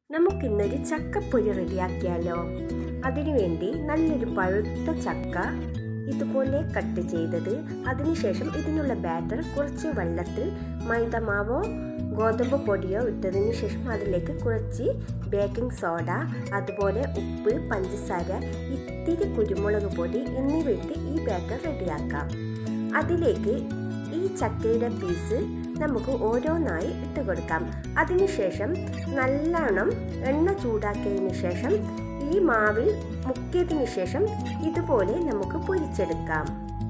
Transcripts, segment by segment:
നമുക്കിന്നൊരു ചക്കപ്പൊരി റെഡിയാക്കിയാലോ അതിനുവേണ്ടി നല്ലൊരു പഴുത്ത ചക്ക ഇതുപോലെ കട്ട് ചെയ്തത് അതിനുശേഷം ഇതിനുള്ള ബാറ്റർ കുറച്ച് വെള്ളത്തിൽ മൈദമാവോ ഗോതമ്പ് പൊടിയോ ഇട്ടതിന് ശേഷം അതിലേക്ക് കുറച്ച് ബേക്കിംഗ് സോഡ അതുപോലെ ഉപ്പ് പഞ്ചസാര ഇത്തിരി കുരുമുളക് പൊടി എന്നിവ ഇട്ട് ഈ ബാറ്റർ റെഡിയാക്കാം അതിലേക്ക് ഈ ചക്കയുടെ പീസ് നമുക്ക് ഓരോന്നായി ഇട്ട് കൊടുക്കാം അതിനുശേഷം നല്ലോണം എണ്ണ ചൂടാക്കിയതിന് ശേഷം ഈ മാവിൽ മുക്കിയതിന് ശേഷം ഇതുപോലെ നമുക്ക് പൊരിച്ചെടുക്കാം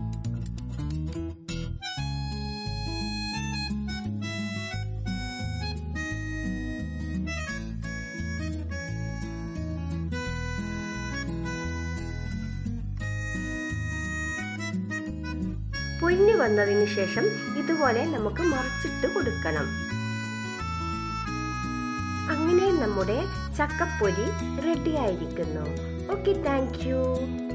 പൊരിഞ്ഞു വന്നതിന് ശേഷം ഇതുപോലെ നമുക്ക് മറിച്ചിട്ട് കൊടുക്കണം അങ്ങനെ നമ്മുടെ ചക്കപ്പൊരി റെഡി ആയിരിക്കുന്നു ഓക്കെ താങ്ക് യു